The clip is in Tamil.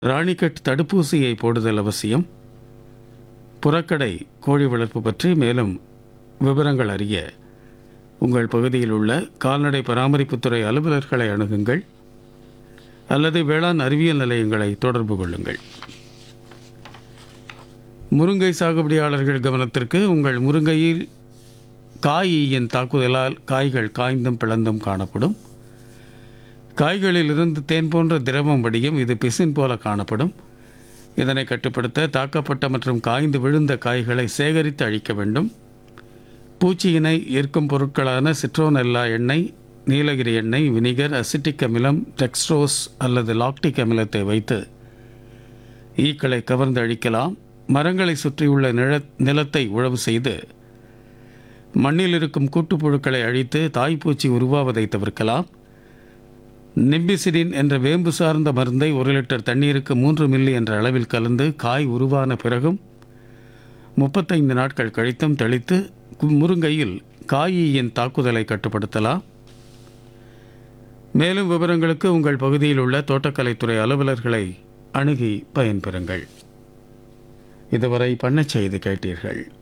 ராணிக்கட் தடுப்பூசியை போடுதல் அவசியம் புறக்கடை கோழி வளர்ப்பு பற்றி மேலும் விவரங்கள் அறிய உங்கள் பகுதியில் உள்ள கால்நடை பராமரிப்புத்துறை அலுவலர்களை அணுகுங்கள் அல்லது வேளாண் அறிவியல் நிலையங்களை தொடர்பு கொள்ளுங்கள் முருங்கை சாகுபடியாளர்கள் கவனத்திற்கு உங்கள் முருங்கையில் காயின் தாக்குதலால் காய்கள் காய்ந்தும் பிளந்தும் காணப்படும் காய்களில் இருந்து தேன் போன்ற திரவம் வடியும் இது பிசின் போல காணப்படும் இதனை கட்டுப்படுத்த தாக்கப்பட்ட மற்றும் காய்ந்து விழுந்த காய்களை சேகரித்து அழிக்க வேண்டும் பூச்சியினை ஈர்க்கும் பொருட்களான சிட்ரோனெல்லா எண்ணெய் நீலகிரி எண்ணெய் வினிகர் அசிட்டிக் அமிலம் டெக்ஸ்ட்ரோஸ் அல்லது லாக்டிக் அமிலத்தை வைத்து ஈக்களை கவர்ந்து அழிக்கலாம் மரங்களை சுற்றியுள்ள நில நிலத்தை உழவு செய்து மண்ணில் இருக்கும் கூட்டுப்புழுக்களை அழித்து தாய்ப்பூச்சி உருவாவதை தவிர்க்கலாம் நிம்பிசிடின் என்ற வேம்பு சார்ந்த மருந்தை ஒரு லிட்டர் தண்ணீருக்கு மூன்று மில்லி என்ற அளவில் கலந்து காய் உருவான பிறகும் முப்பத்தைந்து நாட்கள் கழித்தும் தெளித்து கு- முருங்கையில் காயின் தாக்குதலை கட்டுப்படுத்தலாம் மேலும் விவரங்களுக்கு உங்கள் பகுதியில் உள்ள தோட்டக்கலைத்துறை அலுவலர்களை அணுகி பயன்பெறுங்கள் இதுவரை பண்ணச் செய்து கேட்டீர்கள்